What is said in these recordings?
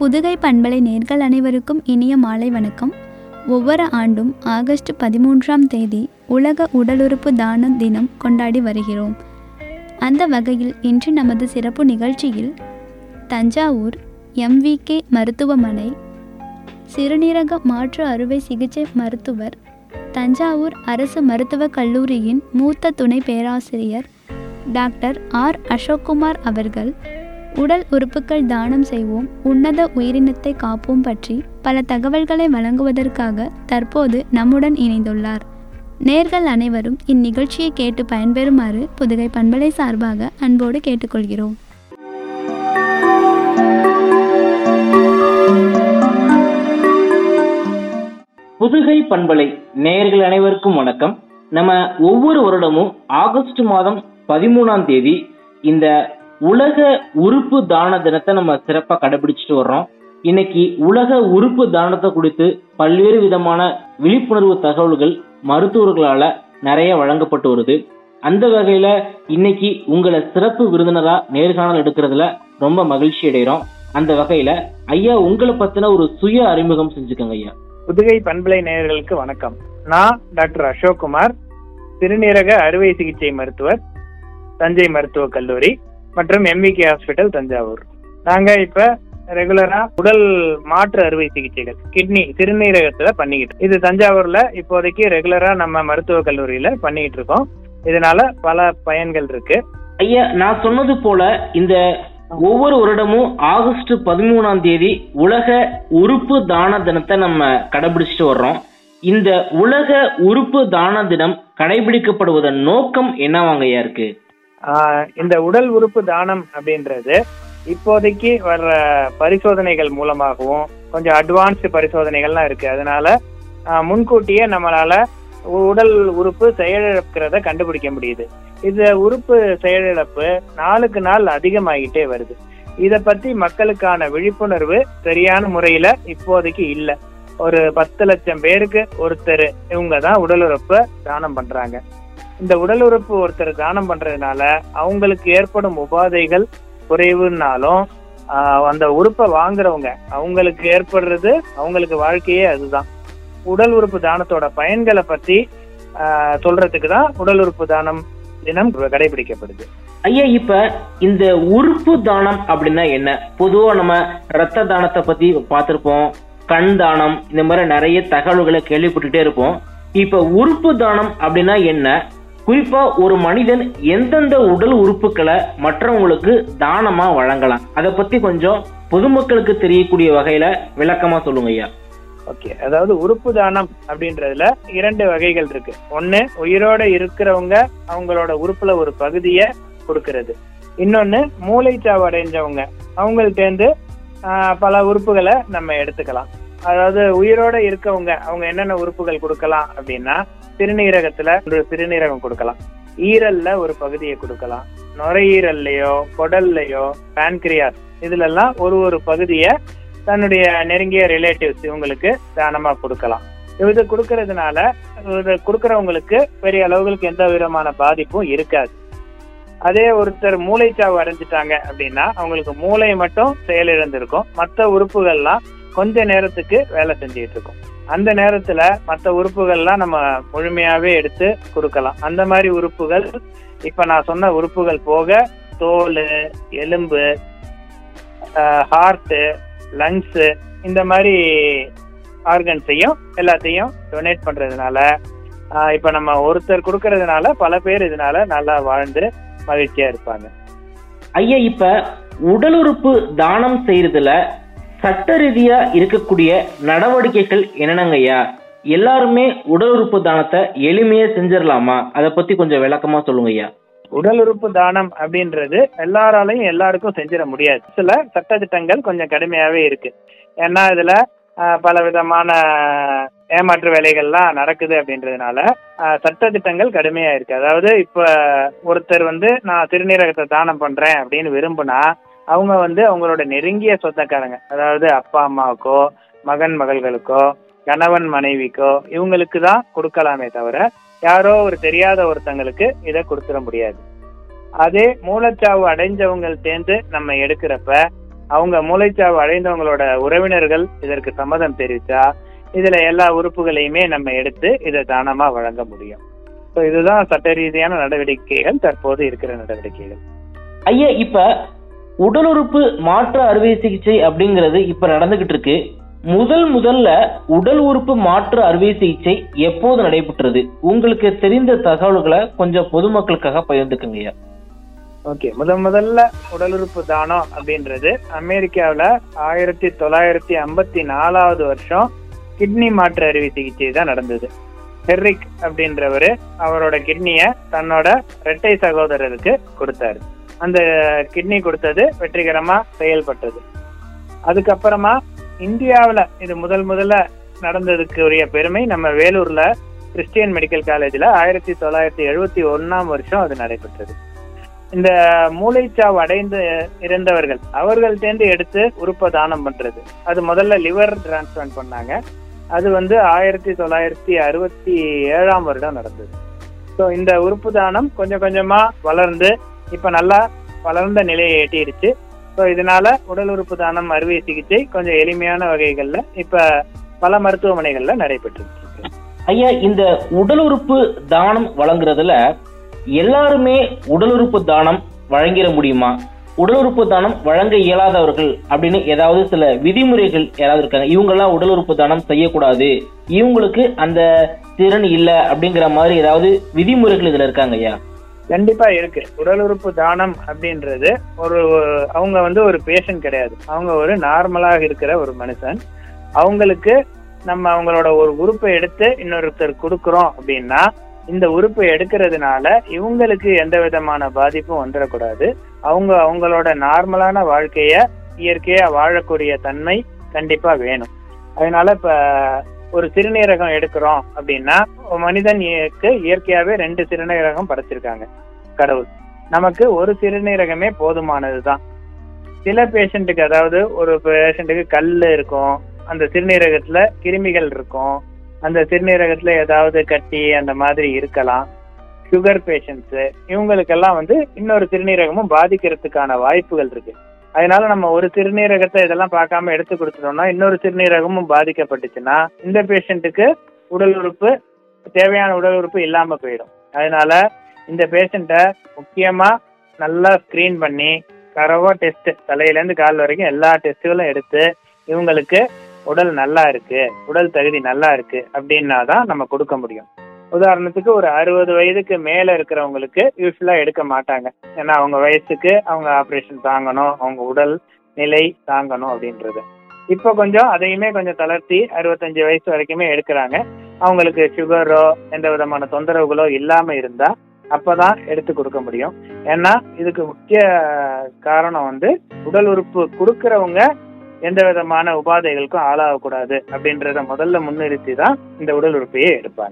புதுகை பண்பலை நேர்கள் அனைவருக்கும் இனிய மாலை வணக்கம் ஒவ்வொரு ஆண்டும் ஆகஸ்ட் பதிமூன்றாம் தேதி உலக உடலுறுப்பு தான தினம் கொண்டாடி வருகிறோம் அந்த வகையில் இன்று நமது சிறப்பு நிகழ்ச்சியில் தஞ்சாவூர் எம்விகே மருத்துவமனை சிறுநீரக மாற்று அறுவை சிகிச்சை மருத்துவர் தஞ்சாவூர் அரசு மருத்துவக் கல்லூரியின் மூத்த துணை பேராசிரியர் டாக்டர் ஆர் அசோக்குமார் அவர்கள் உடல் உறுப்புகள் தானம் செய்வோம் உன்னத உயிரினத்தை காப்போம் பற்றி பல தகவல்களை வழங்குவதற்காக தற்போது நம்முடன் இணைந்துள்ளார் நேர்கள் அனைவரும் இந்நிகழ்ச்சியை கேட்டு பயன்பெறுமாறு புதுகை பண்பலை சார்பாக அன்போடு கேட்டுக்கொள்கிறோம் புதுகை பண்பலை நேயர்கள் அனைவருக்கும் வணக்கம் நம்ம ஒவ்வொரு வருடமும் ஆகஸ்ட் மாதம் பதிமூணாம் தேதி இந்த உலக உறுப்பு தான தினத்தை நம்ம சிறப்பா கடைபிடிச்சிட்டு வர்றோம் இன்னைக்கு உலக உறுப்பு தானத்தை குறித்து பல்வேறு விதமான விழிப்புணர்வு தகவல்கள் மருத்துவர்களால நிறைய வழங்கப்பட்டு வருது அந்த வகையில இன்னைக்கு உங்களை சிறப்பு விருந்தினரா நேர்காணல் எடுக்கிறதுல ரொம்ப மகிழ்ச்சி அடைகிறோம் அந்த வகையில ஐயா உங்களை பத்தின ஒரு சுய அறிமுகம் செஞ்சுக்கோங்க ஐயா புதுகை பண்பலை நேயர்களுக்கு வணக்கம் நான் டாக்டர் அசோக்குமார் சிறுநீரக அறுவை சிகிச்சை மருத்துவர் தஞ்சை மருத்துவக் கல்லூரி மற்றும் எம்விகே ஹாஸ்பிட்டல் தஞ்சாவூர் நாங்க இப்ப ரெகுலரா உடல் மாற்று அறுவை சிகிச்சைகள் கிட்னி சிறுநீரகத்துல பண்ணிக்கிட்டு இது தஞ்சாவூர்ல இப்போதைக்கு ரெகுலரா நம்ம மருத்துவக் கல்லூரியில பண்ணிக்கிட்டு இருக்கோம் இதனால பல பயன்கள் இருக்கு ஐயா நான் சொன்னது போல இந்த ஒவ்வொரு வருடமும் ஆகஸ்ட் பதிமூணாம் தேதி உலக உறுப்பு தான தினத்தை நம்ம கடைபிடிச்சிட்டு வர்றோம் இந்த உலக உறுப்பு தான தினம் கடைபிடிக்கப்படுவதன் நோக்கம் என்னவாங்க ஐயா இருக்கு ஆஹ் இந்த உடல் உறுப்பு தானம் அப்படின்றது இப்போதைக்கு வர்ற பரிசோதனைகள் மூலமாகவும் கொஞ்சம் அட்வான்ஸ்டு பரிசோதனைகள்லாம் இருக்கு அதனால ஆஹ் முன்கூட்டியே நம்மளால உடல் உறுப்பு செயலிழக்கிறத கண்டுபிடிக்க முடியுது இந்த உறுப்பு செயலிழப்பு நாளுக்கு நாள் அதிகமாகிட்டே வருது இத பத்தி மக்களுக்கான விழிப்புணர்வு சரியான முறையில இப்போதைக்கு இல்ல ஒரு பத்து லட்சம் பேருக்கு ஒருத்தர் இவங்க தான் உடல் உறுப்பை தானம் பண்றாங்க இந்த உடல் உறுப்பு ஒருத்தர் தானம் பண்றதுனால அவங்களுக்கு ஏற்படும் உபாதைகள் குறைவுனாலும் ஆஹ் அந்த உறுப்பை வாங்குறவங்க அவங்களுக்கு ஏற்படுறது அவங்களுக்கு வாழ்க்கையே அதுதான் உடல் உறுப்பு தானத்தோட பயன்களை பத்தி ஆஹ் சொல்றதுக்கு தான் உடல் உறுப்பு தானம் தினம் கடைபிடிக்கப்படுது ஐயா இப்ப இந்த உறுப்பு தானம் அப்படின்னா என்ன பொதுவா நம்ம ரத்த தானத்தை பத்தி பார்த்திருப்போம் கண் தானம் இந்த மாதிரி நிறைய தகவல்களை கேள்விப்பட்டுட்டே இருப்போம் இப்ப உறுப்பு தானம் அப்படின்னா என்ன குறிப்பா ஒரு மனிதன் எந்தெந்த உடல் உறுப்புகளை மற்றவங்களுக்கு தானமா வழங்கலாம் அதை பத்தி கொஞ்சம் பொதுமக்களுக்கு தெரியக்கூடிய வகையில விளக்கமா சொல்லுங்க ஐயா ஓகே அதாவது உறுப்பு தானம் அப்படின்றதுல இரண்டு வகைகள் இருக்கு ஒண்ணு உயிரோட இருக்கிறவங்க அவங்களோட உறுப்புல ஒரு பகுதியை கொடுக்கறது இன்னொன்னு மூளைச்சாவு அடைஞ்சவங்க அவங்கள்ட்ட இருந்து ஆஹ், பல உறுப்புகளை நம்ம எடுத்துக்கலாம் அதாவது உயிரோட இருக்கவங்க அவங்க என்னென்ன உறுப்புகள் கொடுக்கலாம் அப்படின்னா சிறுநீரகத்துல ஒரு சிறுநீரகம் கொடுக்கலாம் ஈரல்ல ஒரு பகுதியை கொடுக்கலாம் நுரையீரல்லையோ குடல்லையோ பான்கிரியாஸ் இதுல எல்லாம் ஒரு ஒரு பகுதியை தன்னுடைய நெருங்கிய ரிலேட்டிவ்ஸ் இவங்களுக்கு தானமா கொடுக்கலாம் இது கொடுக்கறதுனால இது கொடுக்கறவங்களுக்கு பெரிய அளவுகளுக்கு எந்த விதமான பாதிப்பும் இருக்காது அதே ஒருத்தர் மூளைச்சாவு அடைஞ்சிட்டாங்க அப்படின்னா அவங்களுக்கு மூளை மட்டும் செயலிழந்திருக்கும் மற்ற உறுப்புகள்லாம் கொஞ்ச நேரத்துக்கு வேலை செஞ்சுட்டு இருக்கும் அந்த நேரத்துல மற்ற உறுப்புகள்லாம் நம்ம முழுமையாவே எடுத்து கொடுக்கலாம் அந்த மாதிரி உறுப்புகள் இப்ப நான் சொன்ன உறுப்புகள் போக தோல் எலும்பு ஹார்ட்டு லங்ஸ் இந்த மாதிரி ஆர்கன்ஸையும் எல்லாத்தையும் டொனேட் பண்றதுனால ஆஹ் இப்ப நம்ம ஒருத்தர் கொடுக்கறதுனால பல பேர் இதனால நல்லா வாழ்ந்து மகிழ்ச்சியா இருப்பாங்க ஐயா இப்ப உடல் உறுப்பு தானம் செய்யறதுல சட்ட ரீதியா இருக்கக்கூடிய நடவடிக்கைகள் என்னென்னங்க ஐயா எல்லாருமே உடல் உறுப்பு தானத்தை எளிமையா செஞ்சிடலாமா அதை பத்தி கொஞ்சம் விளக்கமா சொல்லுங்க ஐயா உடல் உறுப்பு தானம் அப்படின்றது எல்லாராலையும் எல்லாருக்கும் செஞ்சிட முடியாது சில சட்டத்திட்டங்கள் கொஞ்சம் கடுமையாவே இருக்கு ஏன்னா இதுல ஆஹ், பல விதமான ஏமாற்று வேலைகள்லாம் நடக்குது அப்படின்றதுனால ஆஹ், சட்டதிட்டங்கள் கடுமையா இருக்கு அதாவது இப்ப ஒருத்தர் வந்து நான் சிறுநீரகத்தை தானம் பண்றேன் அப்படின்னு விரும்புனா அவங்க வந்து அவங்களோட நெருங்கிய சொந்தக்காரங்க அதாவது அப்பா அம்மாவுக்கோ மகன் மகள்களுக்கோ கணவன் மனைவிக்கோ இவங்களுக்கு தான் கொடுக்கலாமே தவிர யாரோ ஒரு தெரியாத ஒருத்தங்களுக்கு இதை கொடுத்துட முடியாது அதே மூலச்சாவு அடைஞ்சவங்க சேர்ந்து நம்ம எடுக்கிறப்ப அவங்க மூளைச்சாவு அடைந்தவங்களோட உறவினர்கள் இதற்கு சம்மதம் தெரிவிச்சா இதுல எல்லா உறுப்புகளையுமே நம்ம எடுத்து இதை தானமா வழங்க முடியும் ஸோ இதுதான் சட்ட ரீதியான நடவடிக்கைகள் தற்போது இருக்கிற நடவடிக்கைகள் ஐயா இப்ப உடல் உறுப்பு மாற்று அறுவை சிகிச்சை அப்படிங்கிறது இப்ப நடந்துகிட்டு இருக்கு முதல் முதல்ல உடல் உறுப்பு மாற்று அறுவை சிகிச்சை எப்போது நடைபெற்றது உங்களுக்கு தெரிந்த தகவல்களை கொஞ்சம் பொதுமக்களுக்காக பகிர்ந்துக்குங்க ஐயா ஓகே முத முதல்ல உடல் உறுப்பு தானம் அப்படின்றது அமெரிக்காவில் ஆயிரத்தி தொள்ளாயிரத்தி ஐம்பத்தி நாலாவது வருஷம் கிட்னி மாற்று அறுவை சிகிச்சை தான் நடந்தது ஹெர்ரிக் அப்படின்றவரு அவரோட கிட்னியை தன்னோட இரட்டை சகோதரருக்கு கொடுத்தாரு அந்த கிட்னி கொடுத்தது வெற்றிகரமா செயல்பட்டது அதுக்கப்புறமா இந்தியாவில் இது முதல் முதல்ல நடந்ததுக்கு உரிய பெருமை நம்ம வேலூர்ல கிறிஸ்டியன் மெடிக்கல் காலேஜில் ஆயிரத்தி தொள்ளாயிரத்தி எழுபத்தி ஒன்னாம் வருஷம் அது நடைபெற்றது இந்த மூளைச்சாவு அடைந்து இருந்தவர்கள் அவர்கள்டேந்து எடுத்து உறுப்பை தானம் பண்றது அது முதல்ல லிவர் டிரான்ஸ்பிளான்ட் பண்ணாங்க அது வந்து ஆயிரத்தி தொள்ளாயிரத்தி அறுபத்தி ஏழாம் வருடம் நடந்தது ஸோ இந்த உறுப்பு தானம் கொஞ்சம் கொஞ்சமா வளர்ந்து இப்ப நல்லா வளர்ந்த நிலையை எட்டிடுச்சு ஸோ இதனால உடல் உறுப்பு தானம் அறுவை சிகிச்சை கொஞ்சம் எளிமையான வகைகள்ல இப்ப பல மருத்துவமனைகள்ல நடைபெற்று இருக்கு ஐயா இந்த உடல் உறுப்பு தானம் வழங்குறதுல எல்லாருமே உடல் உறுப்பு தானம் வழங்கிட முடியுமா உடல் உறுப்பு தானம் வழங்க இயலாதவர்கள் அப்படின்னு ஏதாவது சில விதிமுறைகள் யாராவது இருக்காங்க இவங்கெல்லாம் உடல் உறுப்பு தானம் செய்யக்கூடாது இவங்களுக்கு அந்த திறன் இல்லை அப்படிங்கிற மாதிரி ஏதாவது விதிமுறைகள் இதுல இருக்காங்க ஐயா கண்டிப்பா இருக்கு உடல் உறுப்பு தானம் அப்படின்றது ஒரு அவங்க வந்து ஒரு பேஷண்ட் கிடையாது அவங்க ஒரு நார்மலாக இருக்கிற ஒரு மனுஷன் அவங்களுக்கு நம்ம அவங்களோட ஒரு உறுப்பை எடுத்து இன்னொருத்தர் கொடுக்குறோம் அப்படின்னா இந்த உறுப்பை எடுக்கிறதுனால இவங்களுக்கு எந்த விதமான பாதிப்பும் வந்துடக்கூடாது அவங்க அவங்களோட நார்மலான வாழ்க்கைய இயற்கையா வாழக்கூடிய தன்மை கண்டிப்பா வேணும் அதனால இப்ப ஒரு சிறுநீரகம் எடுக்கிறோம் அப்படின்னா ஒரு மனிதனுக்கு இயற்கையாவே ரெண்டு சிறுநீரகம் படைச்சிருக்காங்க கடவுள் நமக்கு ஒரு சிறுநீரகமே போதுமானதுதான் சில பேஷண்ட்டுக்கு அதாவது ஒரு பேஷண்ட்டுக்கு கல் இருக்கும் அந்த சிறுநீரகத்துல கிருமிகள் இருக்கும் அந்த சிறுநீரகத்துல ஏதாவது கட்டி அந்த மாதிரி இருக்கலாம் சுகர் பேஷண்ட்ஸ் இவங்களுக்கெல்லாம் வந்து இன்னொரு சிறுநீரகமும் பாதிக்கிறதுக்கான வாய்ப்புகள் இருக்கு அதனால நம்ம ஒரு சிறுநீரகத்தை இதெல்லாம் பார்க்காம எடுத்து கொடுத்துட்டோம்னா இன்னொரு சிறுநீரகமும் பாதிக்கப்பட்டுச்சுன்னா இந்த பேஷண்ட்டுக்கு உடல் உறுப்பு தேவையான உடல் உறுப்பு இல்லாம போயிடும் அதனால இந்த பேஷண்ட்டை முக்கியமா நல்லா ஸ்கிரீன் பண்ணி கரவா டெஸ்ட் தலையிலேருந்து கால் வரைக்கும் எல்லா டெஸ்ட்டுகளும் எடுத்து இவங்களுக்கு உடல் நல்லா இருக்கு உடல் தகுதி நல்லா இருக்கு அப்படின்னா தான் நம்ம கொடுக்க முடியும் உதாரணத்துக்கு ஒரு அறுபது வயதுக்கு மேல இருக்கிறவங்களுக்கு யூஸ்வலா எடுக்க மாட்டாங்க ஏன்னா அவங்க வயசுக்கு அவங்க ஆப்ரேஷன் தாங்கணும் அவங்க உடல் நிலை தாங்கணும் அப்படின்றது இப்போ கொஞ்சம் அதையுமே கொஞ்சம் தளர்த்தி அறுபத்தஞ்சு வயசு வரைக்குமே எடுக்கிறாங்க அவங்களுக்கு சுகரோ எந்த விதமான தொந்தரவுகளோ இல்லாம இருந்தா அப்பதான் எடுத்து கொடுக்க முடியும் ஏன்னா இதுக்கு முக்கிய காரணம் வந்து உடல் உறுப்பு கொடுக்கறவங்க எந்த விதமான உபாதைகளுக்கும் ஆளாகக்கூடாது அப்படின்றத முதல்ல முன்னிறுத்தி தான் இந்த உடல் உறுப்பையே எடுப்பாங்க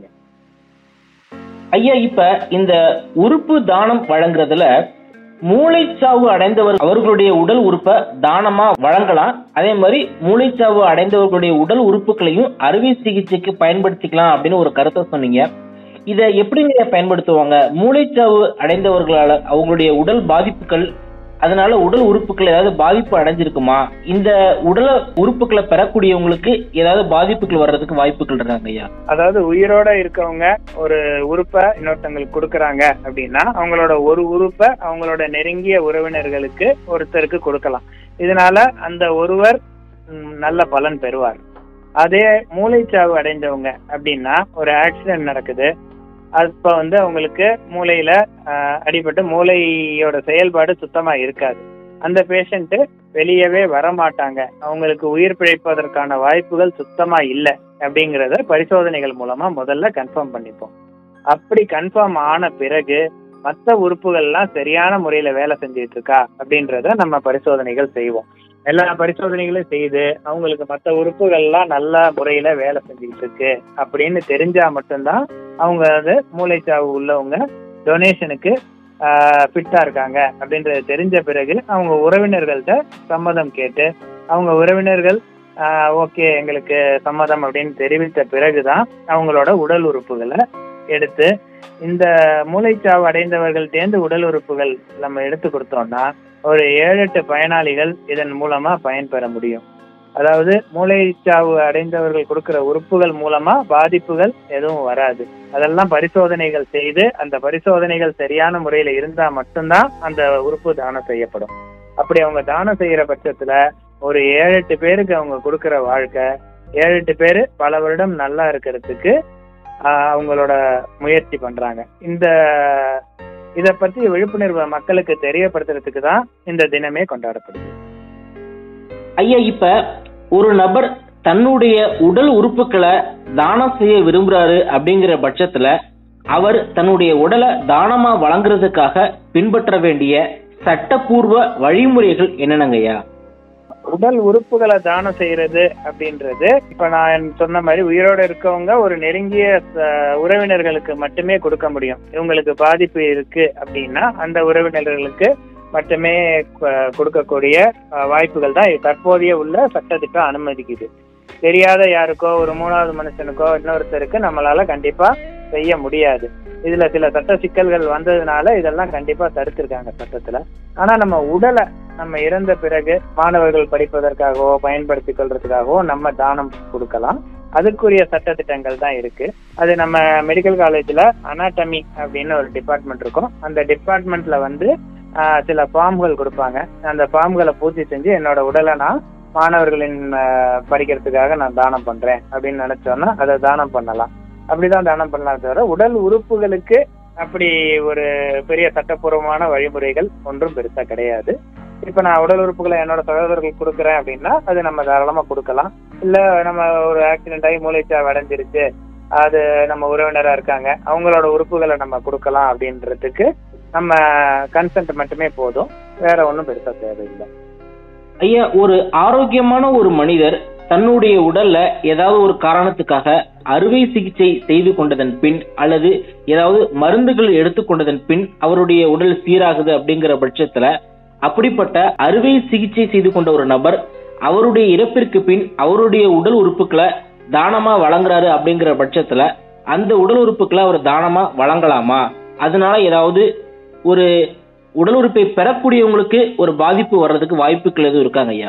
ஐயா இப்ப இந்த உறுப்பு தானம் வழங்குறதுல மூளைச்சாவு அடைந்தவர் அவர்களுடைய உடல் உறுப்பை தானமா வழங்கலாம் அதே மாதிரி மூளைச்சாவு அடைந்தவர்களுடைய உடல் உறுப்புகளையும் அறுவை சிகிச்சைக்கு பயன்படுத்திக்கலாம் அப்படின்னு ஒரு கருத்தை சொன்னீங்க இதை எப்படி நீங்க பயன்படுத்துவாங்க மூளைச்சாவு அடைந்தவர்களால அவங்களுடைய உடல் பாதிப்புகள் அதனால உடல் உறுப்புகள் ஏதாவது பாதிப்பு அடைஞ்சிருக்குமா இந்த உடல் உறுப்புகளை பெறக்கூடியவங்களுக்கு ஏதாவது பாதிப்புகள் வர்றதுக்கு வாய்ப்புகள் இருக்காங்க ஐயா அதாவது உயிரோட இருக்கவங்க ஒரு உறுப்பை இன்னொருத்தங்களுக்கு கொடுக்கறாங்க அப்படின்னா அவங்களோட ஒரு உறுப்பை அவங்களோட நெருங்கிய உறவினர்களுக்கு ஒருத்தருக்கு கொடுக்கலாம் இதனால அந்த ஒருவர் ம், நல்ல பலன் பெறுவார் அதே மூளைச்சாவு அடைஞ்சவங்க அப்படின்னா ஒரு ஆக்சிடென்ட் நடக்குது அப்ப வந்து அவங்களுக்கு மூளையில ஆஹ், அடிபட்டு மூளையோட செயல்பாடு சுத்தமா இருக்காது அந்த பேஷண்ட் வெளியவே வர மாட்டாங்க அவங்களுக்கு உயிர் பிழைப்பதற்கான வாய்ப்புகள் சுத்தமா இல்லை அப்படிங்கிறத பரிசோதனைகள் மூலமா முதல்ல கன்ஃபார்ம் பண்ணிப்போம் அப்படி கன்ஃபார்ம் ஆன பிறகு மற்ற உறுப்புகள்லாம் சரியான முறையில வேலை செஞ்சுட்டு இருக்கா அப்படின்றத நம்ம பரிசோதனைகள் செய்வோம் எல்லா பரிசோதனைகளும் செய்து அவங்களுக்கு மற்ற உறுப்புகள்லாம் நல்ல முறையில வேலை செஞ்சுக்கிட்டு இருக்கு அப்படின்னு தெரிஞ்சா மட்டும்தான் அவங்க வந்து மூளைச்சாவு உள்ளவங்க டொனேஷனுக்கு ஃபிட்டா இருக்காங்க அப்படின்றது தெரிஞ்ச பிறகு அவங்க உறவினர்கள்ட்ட சம்மதம் கேட்டு அவங்க உறவினர்கள் ஓகே எங்களுக்கு சம்மதம் அப்படின்னு தெரிவித்த பிறகுதான் அவங்களோட உடல் உறுப்புகளை எடுத்து இந்த மூளைச்சாவு அடைந்தவர்கள்டேந்து உடல் உறுப்புகள் நம்ம எடுத்து கொடுத்தோம்னா ஒரு ஏழு எட்டு பயனாளிகள் இதன் மூலமா பயன்பெற முடியும் அதாவது மூளைச்சாவு அடைந்தவர்கள் கொடுக்கிற உறுப்புகள் மூலமா பாதிப்புகள் எதுவும் வராது அதெல்லாம் பரிசோதனைகள் செய்து அந்த பரிசோதனைகள் சரியான முறையில இருந்தா மட்டும்தான் அந்த உறுப்பு தானம் செய்யப்படும் அப்படி அவங்க தானம் செய்யற பட்சத்துல ஒரு ஏழு எட்டு பேருக்கு அவங்க கொடுக்கிற வாழ்க்கை ஏழு எட்டு பேர் பல வருடம் நல்லா இருக்கிறதுக்கு ஆஹ், அவங்களோட முயற்சி பண்றாங்க இந்த இத பத்தி விழிப்புணர்வு மக்களுக்கு தெரியப்படுத்துறதுக்கு தான் இந்த தினமே கொண்டாடப்படுது ஐயா இப்ப ஒரு நபர் தன்னுடைய உடல் உறுப்புகளை தானம் செய்ய விரும்புறாரு அப்படிங்கிற பட்சத்துல அவர் தன்னுடைய உடலை தானமா வழங்குறதுக்காக பின்பற்ற வேண்டிய சட்டப்பூர்வ வழிமுறைகள் என்னென்னங்க ஐயா உடல் உறுப்புகளை தானம் செய்யறது அப்படின்றது இப்ப நான் சொன்ன மாதிரி உயிரோட இருக்கவங்க ஒரு நெருங்கிய அஹ், உறவினர்களுக்கு மட்டுமே கொடுக்க முடியும் இவங்களுக்கு பாதிப்பு இருக்கு அப்படின்னா அந்த உறவினர்களுக்கு மட்டுமே அஹ், கொடுக்கக்கூடிய அஹ், வாய்ப்புகள் தான் தற்போதைய உள்ள சட்டத்திட்டம் அனுமதிக்குது தெரியாத யாருக்கோ ஒரு மூணாவது மனுஷனுக்கோ இன்னொருத்தருக்கு நம்மளால கண்டிப்பா செய்ய முடியாது இதுல சில சட்ட சிக்கல்கள் வந்ததுனால இதெல்லாம் கண்டிப்பா தடுத்திருக்காங்க சட்டத்துல ஆனா நம்ம உடலை நம்ம இறந்த பிறகு மாணவர்கள் படிப்பதற்காகவோ பயன்படுத்திக் கொள்றதுக்காகவோ நம்ம தானம் கொடுக்கலாம் அதுக்குரிய சட்டத்திட்டங்கள் தான் இருக்கு அது நம்ம மெடிக்கல் காலேஜ்ல அனாட்டமி அப்படின்னு ஒரு டிபார்ட்மெண்ட் இருக்கும் அந்த டிபார்ட்மெண்ட்ல வந்து ஆஹ், சில ஃபார்ம்கள் கொடுப்பாங்க அந்த ஃபார்ம்களை பூர்த்தி செஞ்சு என்னோட உடலை நான் மாணவர்களின் ஆஹ், படிக்கிறதுக்காக நான் தானம் பண்றேன் அப்படின்னு நினைச்சோன்னா அதை தானம் பண்ணலாம் அப்படிதான் தானம் பண்ணலாம் தவிர உடல் உறுப்புகளுக்கு அப்படி ஒரு பெரிய சட்டப்பூர்வமான வழிமுறைகள் ஒன்றும் பெருசா கிடையாது இப்ப நான் உடல் உறுப்புகளை என்னோட சகோதரர்களுக்கு கொடுக்குறேன் அப்படின்னா அது நம்ம தாராளமா கொடுக்கலாம் இல்ல நம்ம ஒரு ஆக்சிடென்ட் ஆகி மூளைச்சாவு அடைஞ்சிருச்சு அது நம்ம உறவினரா இருக்காங்க அவங்களோட உறுப்புகளை நம்ம கொடுக்கலாம் அப்படின்றதுக்கு நம்ம கன்சென்ட் மட்டுமே போதும் வேற ஒன்றும் பெருசா தேவையில்லை ஐயா ஒரு ஆரோக்கியமான ஒரு மனிதர் தன்னுடைய உடல்ல ஏதாவது ஒரு காரணத்துக்காக அறுவை சிகிச்சை செய்து கொண்டதன் பின் அல்லது ஏதாவது மருந்துகள் எடுத்துக்கொண்டதன் பின் அவருடைய உடல் சீராகுது அப்படிங்கிற பட்சத்துல அப்படிப்பட்ட அறுவை சிகிச்சை செய்து கொண்ட ஒரு நபர் அவருடைய இறப்பிற்கு பின் அவருடைய உடல் உறுப்புகளை தானமா வழங்குறாரு அப்படிங்கிற பட்சத்துல அந்த உடல் உறுப்புகளை அவர் தானமா வழங்கலாமா அதனால ஏதாவது ஒரு உடல் உறுப்பை பெறக்கூடியவங்களுக்கு ஒரு பாதிப்பு வர்றதுக்கு வாய்ப்புகள் எதுவும் இருக்காங்க ஐயா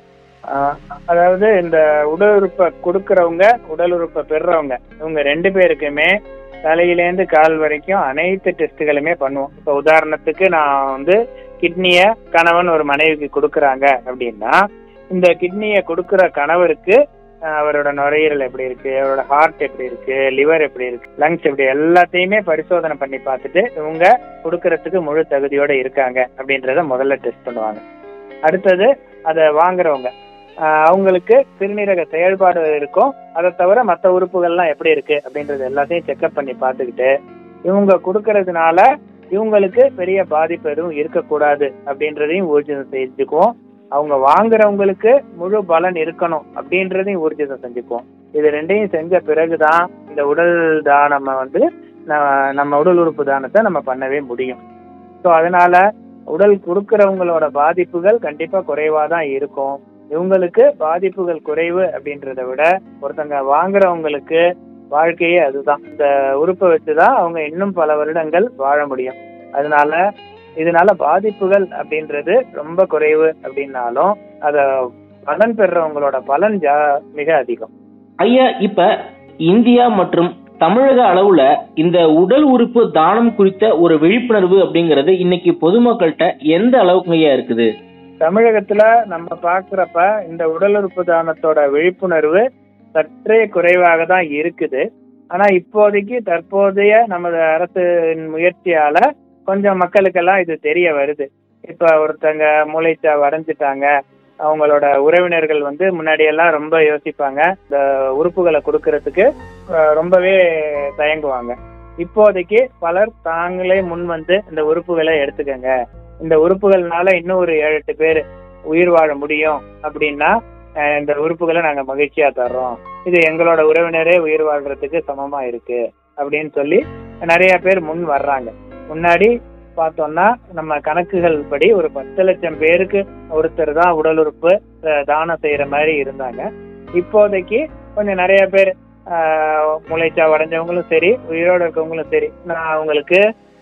ஆஹ் அதாவது இந்த உடல் உறுப்பை கொடுக்கறவங்க உடல் உறுப்பை பெறுறவங்க இவங்க ரெண்டு பேருக்குமே தலையிலேருந்து கால் வரைக்கும் அனைத்து டெஸ்ட்டுகளுமே பண்ணுவோம் இப்போ உதாரணத்துக்கு நான் வந்து கிட்னிய கணவன் ஒரு மனைவிக்கு கொடுக்கறாங்க அப்படின்னா இந்த கிட்னியை கொடுக்கிற கணவருக்கு ஆஹ் அவரோட நுரையீரல் எப்படி இருக்கு அவரோட ஹார்ட் எப்படி இருக்கு லிவர் எப்படி இருக்கு லங்ஸ் எப்படி எல்லாத்தையுமே பரிசோதனை பண்ணி பார்த்துட்டு இவங்க கொடுக்கறதுக்கு முழு தகுதியோட இருக்காங்க அப்படின்றத முதல்ல டெஸ்ட் பண்ணுவாங்க அடுத்தது அதை வாங்குறவங்க ஆஹ் அவங்களுக்கு சிறுநீரக செயல்பாடு இருக்கும் அதை தவிர மற்ற உறுப்புகள்லாம் எப்படி இருக்கு அப்படின்றது எல்லாத்தையும் செக்அப் பண்ணி பார்த்துக்கிட்டு இவங்க கொடுக்கறதுனால இவங்களுக்கு பெரிய பாதிப்பு எதுவும் இருக்கக்கூடாது அப்படின்றதையும் ஊர்ஜிதம் செஞ்சுக்குவோம் அவங்க வாங்குறவங்களுக்கு முழு பலன் இருக்கணும் அப்படின்றதையும் ஊர்ஜிதம் செஞ்சுக்குவோம் இது ரெண்டையும் செஞ்ச பிறகுதான் இந்த உடல் தானம் வந்து ந- நம்ம உடல் உறுப்பு தானத்தை நம்ம பண்ணவே முடியும் ஸோ அதனால உடல் கொடுக்கறவங்களோட பாதிப்புகள் கண்டிப்பா குறைவா தான் இருக்கும் இவங்களுக்கு பாதிப்புகள் குறைவு அப்படின்றத விட ஒருத்தங்க வாங்குறவங்களுக்கு வாழ்க்கையே அதுதான் இந்த உறுப்பை வச்சுதான் அவங்க இன்னும் பல வருடங்கள் வாழ முடியும் அதனால இதனால பாதிப்புகள் அப்படின்றது ரொம்ப குறைவு அப்படின்னாலும் அத பலன் பெறுறவங்களோட பலன் ஜா மிக அதிகம் ஐயா இப்ப இந்தியா மற்றும் தமிழக அளவுல இந்த உடல் உறுப்பு தானம் குறித்த ஒரு விழிப்புணர்வு அப்படிங்கிறது இன்னைக்கு பொதுமக்கள்கிட்ட எந்த அளவுக்கு ஐயா இருக்குது தமிழகத்துல நம்ம பாக்குறப்ப இந்த உடல் உறுப்பு தானத்தோட விழிப்புணர்வு சற்றே குறைவாக தான் இருக்குது ஆனா இப்போதைக்கு தற்போதைய நமது அரசின் முயற்சியால கொஞ்சம் மக்களுக்கெல்லாம் இது தெரிய வருது இப்ப ஒருத்தங்க மூளைச்சாவு அடைஞ்சிட்டாங்க அவங்களோட உறவினர்கள் வந்து முன்னாடி எல்லாம் ரொம்ப யோசிப்பாங்க இந்த உறுப்புகளை கொடுக்கறதுக்கு அஹ், ரொம்பவே தயங்குவாங்க இப்போதைக்கு பலர் தாங்களே முன் வந்து இந்த உறுப்புகளை எடுத்துக்கங்க இந்த உறுப்புகள்னால இன்னும் ஒரு ஏழு எட்டு பேர் உயிர் வாழ முடியும் அப்படின்னா அஹ், இந்த உறுப்புகளை நாங்க மகிழ்ச்சியா தர்றோம் இது எங்களோட உறவினரே உயிர் வாழ்றதுக்கு சமமா இருக்கு அப்படின்னு சொல்லி நிறைய பேர் முன் வர்றாங்க முன்னாடி பார்த்தோம்னா நம்ம கணக்குகள் படி ஒரு பத்து லட்சம் பேருக்கு ஒருத்தர் தான் உடல் உறுப்பு அஹ், தானம் செய்யற மாதிரி இருந்தாங்க இப்போதைக்கு கொஞ்சம் நிறைய பேர் ஆஹ், முளைச்சா அடைஞ்சவங்களும் சரி உயிரோட இருக்கவங்களும் சரி நான் அவங்களுக்கு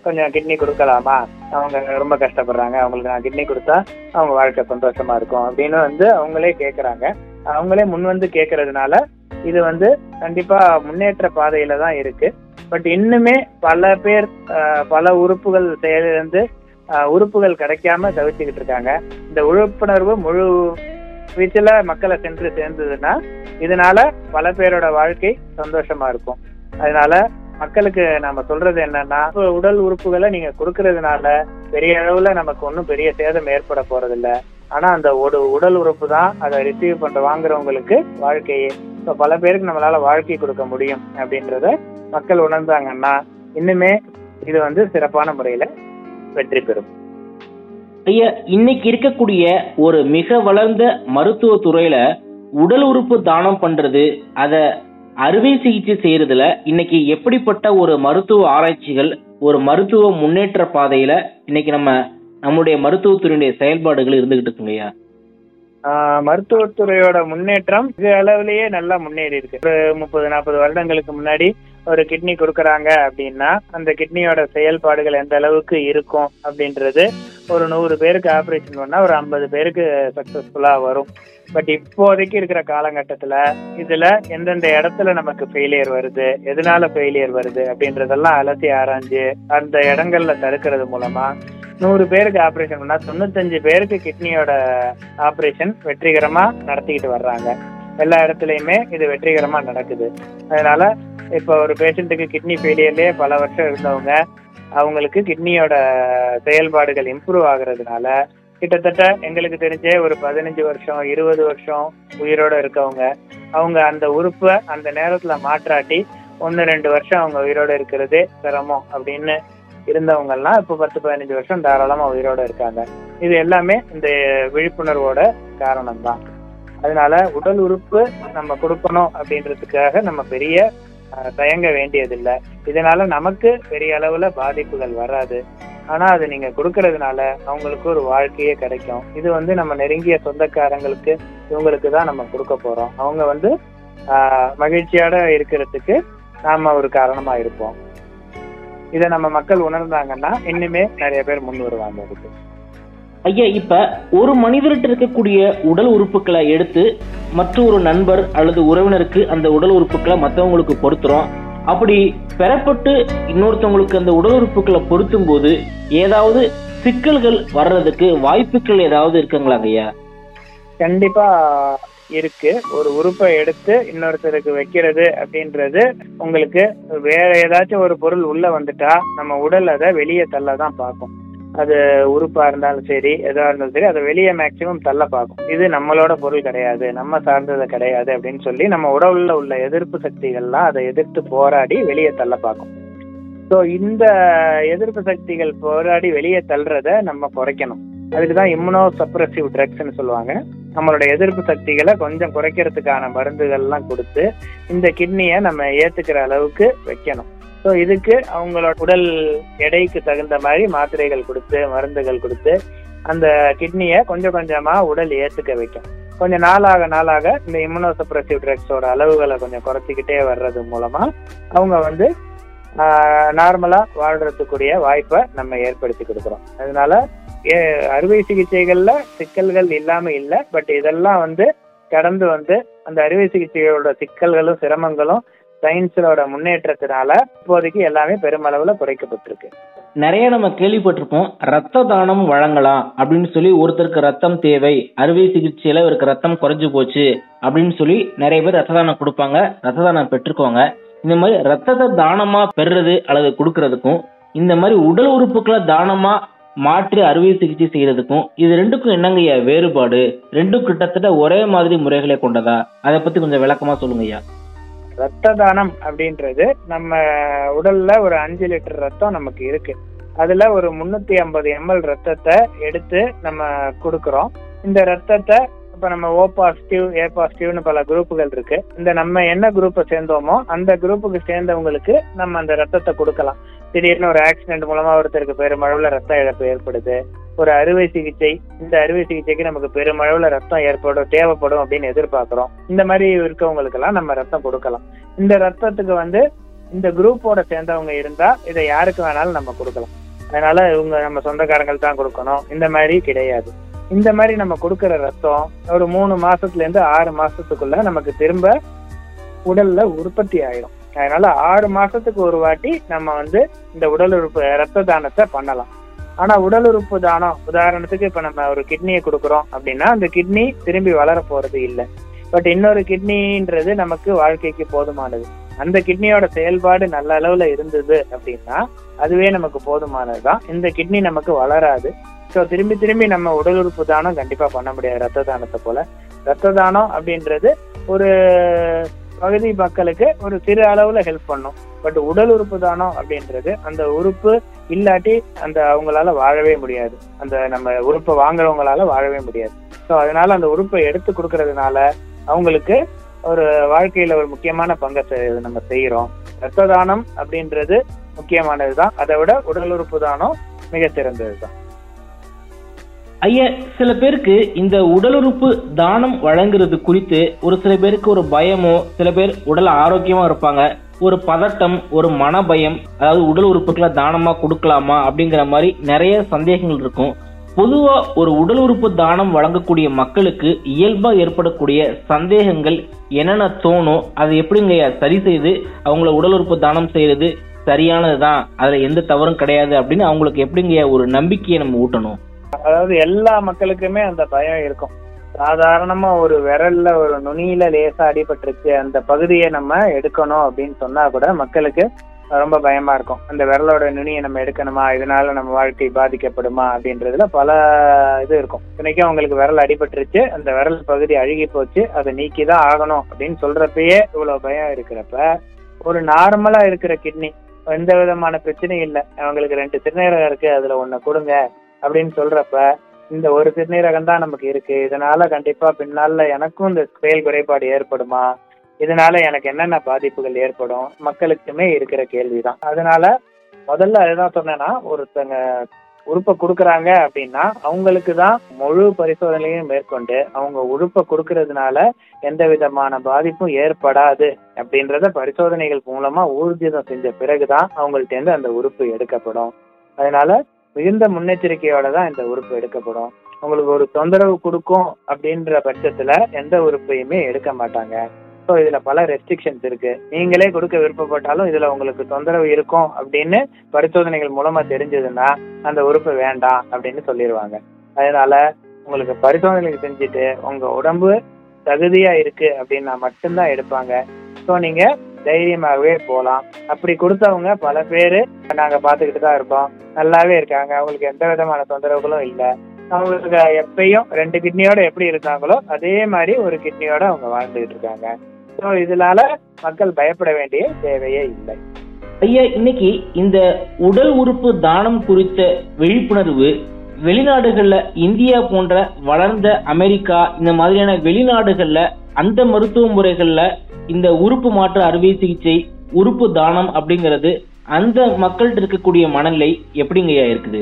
கொஞ்சம் கிட்னி கொடுக்கலாமா அவங்க ரொம்ப கஷ்டப்படுறாங்க அவங்களுக்கு நான் கிட்னி கொடுத்தா அவங்க வாழ்க்கை சந்தோஷமா இருக்கும் அப்படின்னு வந்து அவங்களே கேட்குறாங்க அவங்களே முன் வந்து கேட்கறதுனால இது வந்து கண்டிப்பா முன்னேற்ற பாதையில தான் இருக்கு பட் இன்னுமே பல பேர் ஆஹ், பல உறுப்புகள் செயலிழந்து ஆஹ், உறுப்புகள் கிடைக்காம தவிச்சுக்கிட்டு இருக்காங்க இந்த விழிப்புணர்வு முழு வீச்சுல மக்களை சென்று சேர்ந்ததுன்னா இதனால பல பேரோட வாழ்க்கை சந்தோஷமா இருக்கும் அதனால மக்களுக்கு நாம சொல்றது என்னன்னா இப்ப உடல் உறுப்புகளை நீங்க கொடுக்கறதுனால பெரிய அளவுல நமக்கு ஒன்றும் பெரிய சேதம் ஏற்பட போறதில்ல ஆனா அந்த ஒரு உடல் உறுப்பு தான் அதை ரிசீவ் பண்ற வாங்குறவங்களுக்கு வாழ்க்கையே இப்போ பல பேருக்கு நம்மளால வாழ்க்கை கொடுக்க முடியும் அப்படின்றத மக்கள் உணர்ந்தாங்கன்னா இன்னுமே இது வந்து சிறப்பான முறையில வெற்றி பெறும் ஐயா இன்னைக்கு இருக்கக்கூடிய ஒரு மிக வளர்ந்த மருத்துவ துறையில உடல் உறுப்பு தானம் பண்றது அத அறுவை சிகிச்சை செய்யறதுல இன்னைக்கு எப்படிப்பட்ட ஒரு மருத்துவ ஆராய்ச்சிகள் ஒரு மருத்துவ முன்னேற்ற பாதையில இன்னைக்கு நம்ம நம்முடைய மருத்துவத்துறையுடைய செயல்பாடுகள் இருந்துகிட்டு இருக்குங்கய்யா ஆஹ் மருத்துவத்துறையோட முன்னேற்றம் இது அளவுலயே நல்லா முன்னேறி இருக்கு ஒரு முப்பது நாற்பது வருடங்களுக்கு முன்னாடி ஒரு கிட்னி கொடுக்கறாங்க அப்படின்னா அந்த கிட்னியோட செயல்பாடுகள் எந்த அளவுக்கு இருக்கும் அப்படின்றது ஒரு நூறு பேருக்கு ஆபரேஷன் பண்ணா ஒரு ஐம்பது பேருக்கு சக்சஸ்ஃபுல்லா வரும் பட் இப்போதைக்கு இருக்கிற காலகட்டத்துல இதுல எந்தெந்த இடத்துல நமக்கு ஃபெயிலியர் வருது எதனால ஃபெயிலியர் வருது அப்படின்றதெல்லாம் அலசி ஆராய்ஞ்சு அந்த இடங்கள்ல தடுக்கிறது மூலமா நூறு பேருக்கு ஆபரேஷன் பண்ணா தொண்ணூத்தஞ்சு பேருக்கு கிட்னியோட ஆபரேஷன் வெற்றிகரமா நடத்திக்கிட்டு வர்றாங்க எல்லா இடத்துலயுமே இது வெற்றிகரமா நடக்குது அதனால இப்போ ஒரு பேஷண்ட்டுக்கு கிட்னி ஃபெயிலியர்லயே பல வருஷம் இருந்தவங்க அவங்களுக்கு கிட்னியோட செயல்பாடுகள் இம்ப்ரூவ் ஆகுறதுனால கிட்டத்தட்ட எங்களுக்கு தெரிஞ்சே ஒரு பதினஞ்சு வருஷம் இருபது வருஷம் உயிரோட இருக்கவங்க அவங்க அந்த உறுப்பை அந்த நேரத்துல மாற்றாட்டி ஒன்று ரெண்டு வருஷம் அவங்க உயிரோட இருக்கிறதே சிரமம் அப்படின்னு இருந்தவங்க எல்லாம் இப்போ பத்து பதினஞ்சு வருஷம் தாராளமா உயிரோட இருக்காங்க இது எல்லாமே இந்த விழிப்புணர்வோட காரணம் தான் அதனால உடல் உறுப்பு நம்ம கொடுக்கணும் அப்படின்றதுக்காக நம்ம பெரிய அஹ், தயங்க வேண்டியதில்லை இதனால நமக்கு பெரிய அளவுல பாதிப்புகள் வராது ஆனா அது நீங்க கொடுக்கறதுனால அவங்களுக்கு ஒரு வாழ்க்கையே கிடைக்கும் இது வந்து நம்ம நெருங்கிய சொந்தக்காரங்களுக்கு இவங்களுக்கு தான் நம்ம கொடுக்க போறோம் அவங்க வந்து ஆஹ், மகிழ்ச்சியோட இருக்கிறதுக்கு நாம ஒரு காரணமா இருப்போம் இதை நம்ம மக்கள் உணர்ந்தாங்கன்னா இன்னுமே நிறைய பேர் முன் வருவாங்க அதுக்கு ஐயா இப்ப ஒரு மனிதர்கிட்ட இருக்கக்கூடிய உடல் உறுப்புகளை எடுத்து மற்றொரு நண்பர் அல்லது உறவினருக்கு அந்த உடல் உறுப்புகளை மற்றவங்களுக்கு பொருத்துறோம் அப்படி பெறப்பட்டு இன்னொருத்தவங்களுக்கு அந்த உடல் உறுப்புகளை பொருத்தும் போது ஏதாவது சிக்கல்கள் வர்றதுக்கு வாய்ப்புகள் ஏதாவது இருக்குங்களா ஐயா கண்டிப்பா இருக்கு ஒரு உறுப்பை எடுத்து இன்னொருத்தருக்கு வைக்கிறது அப்படின்றது உங்களுக்கு வேற ஏதாச்சும் ஒரு பொருள் உள்ள வந்துட்டா நம்ம உடல் அதை வெளியே தள்ள தான் பார்க்கும் அது உறுப்பா இருந்தாலும் சரி எதா இருந்தாலும் சரி அதை வெளியே மேக்சிமம் தள்ள பார்க்கும் இது நம்மளோட பொருள் கிடையாது நம்ம சார்ந்தது கிடையாது அப்படின்னு சொல்லி நம்ம உடல்ல உள்ள எதிர்ப்பு சக்திகள்லாம் அதை எதிர்த்து போராடி வெளியே தள்ள பார்க்கும் ஸோ இந்த எதிர்ப்பு சக்திகள் போராடி வெளியே தள்ளுறத நம்ம குறைக்கணும் அதுக்கு தான் இம்யூனோ சப்ரசிவ் ட்ரக்ஸ்னு சொல்லுவாங்க நம்மளோட எதிர்ப்பு சக்திகளை கொஞ்சம் குறைக்கிறதுக்கான மருந்துகள்லாம் கொடுத்து இந்த கிட்னியை நம்ம ஏத்துக்கிற அளவுக்கு வைக்கணும் ஸோ இதுக்கு அவங்களோட உடல் எடைக்கு தகுந்த மாதிரி மாத்திரைகள் கொடுத்து மருந்துகள் கொடுத்து அந்த கிட்னியை கொஞ்சம் கொஞ்சமா உடல் ஏத்துக்க வைக்கும் கொஞ்சம் நாளாக நாளாக இந்த இம்யூனோ சப்ரசிவ் ட்ரக்ஸோட அளவுகளை கொஞ்சம் குறைச்சிக்கிட்டே வர்றது மூலமா அவங்க வந்து நார்மலா வாழ்றதுக்குரிய வாய்ப்பை நம்ம ஏற்படுத்தி கொடுக்குறோம் அதனால ஏ- அறுவை சிகிச்சைகள்ல சிக்கல்கள் இல்லாம இல்லை பட் இதெல்லாம் வந்து கடந்து வந்து அந்த அறுவை சிகிச்சையோட சிக்கல்களும் சிரமங்களும் சயின்ஸோட முன்னேற்றத்தினால இப்போதைக்கு எல்லாமே பெருமளவுல குறைக்கப்பட்டிருக்கு நிறைய நம்ம கேள்விப்பட்டிருப்போம் ரத்த தானம் வழங்கலாம் அப்படின்னு சொல்லி ஒருத்தருக்கு ரத்தம் தேவை அறுவை சிகிச்சையில இவருக்கு ரத்தம் குறைஞ்சு போச்சு அப்படின்னு சொல்லி நிறைய பேர் ரத்த தானம் கொடுப்பாங்க ரத்த தானம் பெற்றுக்குவாங்க இந்த மாதிரி ரத்தத்தை தானமா பெறுறது அல்லது கொடுக்கறதுக்கும் இந்த மாதிரி உடல் உறுப்புகளை தானமா மாற்றி அறுவை சிகிச்சை செய்யறதுக்கும் இது ரெண்டுக்கும் என்னங்கய்யா வேறுபாடு ரெண்டும் கிட்டத்தட்ட ஒரே மாதிரி முறைகளை கொண்டதா அதை பத்தி கொஞ்சம் விளக்கமா சொல்லுங்க ஐயா ரத்த தானம் அப்படின்றது நம்ம உடல்ல ஒரு அஞ்சு லிட்டர் ரத்தம் நமக்கு இருக்கு அதுல ஒரு முன்னூத்தி ஐம்பது எம்எல் ரத்தத்தை எடுத்து நம்ம கொடுக்கறோம் இந்த ரத்தத்தை இப்ப நம்ம ஓ பாசிட்டிவ் ஏ பாசிட்டிவ்னு பல குரூப்புகள் இருக்கு இந்த நம்ம என்ன குரூப்பை சேர்ந்தோமோ அந்த குரூப்புக்கு சேர்ந்தவங்களுக்கு நம்ம அந்த ரத்தத்தை கொடுக்கலாம் திடீர்னு ஒரு ஆக்சிடென்ட் மூலமா ஒருத்தருக்கு பெருமளவுல ரத்த இழப்பு ஏற்படுது ஒரு அறுவை சிகிச்சை இந்த அறுவை சிகிச்சைக்கு நமக்கு பெருமளவுல ரத்தம் ஏற்படும் தேவைப்படும் அப்படின்னு எதிர்பார்க்கிறோம் இந்த மாதிரி இருக்கவங்களுக்கெல்லாம் நம்ம ரத்தம் கொடுக்கலாம் இந்த ரத்தத்துக்கு வந்து இந்த குரூப்போட சேர்ந்தவங்க இருந்தா இதை யாருக்கு வேணாலும் நம்ம கொடுக்கலாம் அதனால இவங்க நம்ம சொந்தக்காரங்கள் தான் கொடுக்கணும் இந்த மாதிரி கிடையாது இந்த மாதிரி நம்ம கொடுக்கிற ரத்தம் ஒரு மூணு மாசத்துல இருந்து ஆறு மாசத்துக்குள்ள நமக்கு திரும்ப உடல்ல உற்பத்தி ஆயிடும் அதனால ஆறு மாசத்துக்கு ஒரு வாட்டி நம்ம வந்து இந்த உடல் உறுப்பு ரத்த தானத்தை பண்ணலாம் ஆனா உடல் உறுப்பு தானம் உதாரணத்துக்கு இப்ப நம்ம ஒரு கிட்னியை கொடுக்குறோம் அப்படின்னா அந்த கிட்னி திரும்பி வளர போறது இல்லை பட் இன்னொரு கிட்னின்றது நமக்கு வாழ்க்கைக்கு போதுமானது அந்த கிட்னியோட செயல்பாடு நல்ல அளவுல இருந்தது அப்படின்னா அதுவே நமக்கு போதுமானதுதான் இந்த கிட்னி நமக்கு வளராது ஸோ திரும்பி திரும்பி நம்ம உடல் உறுப்பு தானம் கண்டிப்பா பண்ண முடியாது ரத்த தானத்தை போல ரத்த தானம் அப்படின்றது ஒரு பகுதி மக்களுக்கு ஒரு சிறு அளவுல ஹெல்ப் பண்ணும் பட் உடல் உறுப்பு தானம் அப்படின்றது அந்த உறுப்பு இல்லாட்டி அந்த அவங்களால வாழவே முடியாது அந்த நம்ம உறுப்பை வாங்குறவங்களால வாழவே முடியாது ஸோ அதனால அந்த உறுப்பை எடுத்து கொடுக்கறதுனால அவங்களுக்கு ஒரு வாழ்க்கையில ஒரு முக்கியமான பங்கை செ- நம்ம செய்யறோம் ரத்த தானம் அப்படின்றது முக்கியமானதுதான் அதை விட உடல் உறுப்பு தானம் மிக சிறந்ததுதான் ஐயா சில பேருக்கு இந்த உடல் உறுப்பு தானம் வழங்குறது குறித்து ஒரு சில பேருக்கு ஒரு பயமோ சில பேர் உடல் ஆரோக்கியமா இருப்பாங்க ஒரு பதட்டம் ஒரு மனபயம் அதாவது உடல் உறுப்புகளை தானமா கொடுக்கலாமா அப்படிங்கிற மாதிரி நிறைய சந்தேகங்கள் இருக்கும் பொதுவா ஒரு உடல் உறுப்பு தானம் வழங்கக்கூடிய மக்களுக்கு இயல்பா ஏற்படக்கூடிய சந்தேகங்கள் என்னென்ன தோணும் அதை எப்படிங்க சரி செய்து அவங்கள உடல் உறுப்பு தானம் செய்யறது சரியானதுதான் அதுல எந்த தவறும் கிடையாது அப்படின்னு அவங்களுக்கு எப்படிங்க ஒரு நம்பிக்கையை நம்ம ஊட்டணும் அதாவது எல்லா மக்களுக்குமே அந்த பயம் இருக்கும் சாதாரணமா ஒரு விரல்ல ஒரு நுனியில லேசா அடிபட்டுருச்சு அந்த பகுதியை நம்ம எடுக்கணும் அப்படின்னு சொன்னா கூட மக்களுக்கு ரொம்ப பயமா இருக்கும் அந்த விரலோட நுனியை நம்ம எடுக்கணுமா இதனால நம்ம வாழ்க்கை பாதிக்கப்படுமா அப்படின்றதுல பல இது இருக்கும் இன்னைக்கும் அவங்களுக்கு விரல் அடிபட்டுருச்சு அந்த விரல் பகுதி அழுகி போச்சு அதை நீக்கி தான் ஆகணும் அப்படின்னு சொல்றப்பயே இவ்வளவு பயம் இருக்கிறப்ப ஒரு நார்மலா இருக்கிற கிட்னி எந்த விதமான பிரச்சனையும் இல்லை அவங்களுக்கு ரெண்டு சிறுநீரகம் இருக்கு அதுல ஒண்ணு கொடுங்க அப்படின்னு சொல்றப்ப இந்த ஒரு சிறுநீரகம் தான் நமக்கு இருக்கு இதனால கண்டிப்பா பின்னால எனக்கும் இந்த செயல் குறைபாடு ஏற்படுமா இதனால எனக்கு என்னென்ன பாதிப்புகள் ஏற்படும் மக்களுக்குமே இருக்கிற கேள்விதான் அதனால முதல்ல அதுதான் சொன்னேன்னா ஒருத்தங்க உறுப்பை கொடுக்குறாங்க அப்படின்னா அவங்களுக்கு தான் முழு பரிசோதனையும் மேற்கொண்டு அவங்க உறுப்பை கொடுக்கறதுனால எந்த விதமான பாதிப்பும் ஏற்படாது அப்படின்றத பரிசோதனைகள் மூலமா ஊர்ஜிதம் செஞ்ச பிறகுதான் அவங்கள்ட்ட இருந்து அந்த உறுப்பு எடுக்கப்படும் அதனால மிகுந்த முன்னெச்சரிக்கையோட தான் இந்த உறுப்பு எடுக்கப்படும் உங்களுக்கு ஒரு தொந்தரவு கொடுக்கும் அப்படின்ற பட்சத்துல எந்த உறுப்பையுமே எடுக்க மாட்டாங்க ஸோ இதுல பல ரெஸ்ட்ரிக்ஷன்ஸ் இருக்கு நீங்களே கொடுக்க விருப்பப்பட்டாலும் இதுல உங்களுக்கு தொந்தரவு இருக்கும் அப்படின்னு பரிசோதனைகள் மூலமா தெரிஞ்சதுன்னா அந்த உறுப்பு வேண்டாம் அப்படின்னு சொல்லிடுவாங்க அதனால உங்களுக்கு பரிசோதனைகள் செஞ்சுட்டு உங்க உடம்பு தகுதியா இருக்கு அப்படின்னா மட்டும்தான் எடுப்பாங்க ஸோ நீங்க தைரியமாகவே போகலாம் அப்படி கொடுத்தவங்க பல பேர் நாங்க பார்த்துக்கிட்டு தான் இருக்கோம் நல்லாவே இருக்காங்க அவங்களுக்கு எந்த விதமான தொந்தரவுகளும் இல்லை அவங்களுக்கு எப்பயும் ரெண்டு கிட்னியோட எப்படி இருக்காங்களோ அதே மாதிரி ஒரு கிட்னியோட அவங்க வாழ்ந்துகிட்டு இருக்காங்க ஸோ இதனால மக்கள் பயப்பட வேண்டிய தேவையே இல்லை ஐயா இன்னைக்கு இந்த உடல் உறுப்பு தானம் குறித்த விழிப்புணர்வு வெளிநாடுகள்ல இந்தியா போன்ற வளர்ந்த அமெரிக்கா இந்த மாதிரியான வெளிநாடுகள்ல அந்த மருத்துவ முறைகள்ல இந்த உறுப்பு மாற்று அறுவை சிகிச்சை உறுப்பு தானம் அப்படிங்கிறது அந்த மக்கள்கிட்ட இருக்கக்கூடிய மனநிலை எப்படிங்கய்யா இருக்குது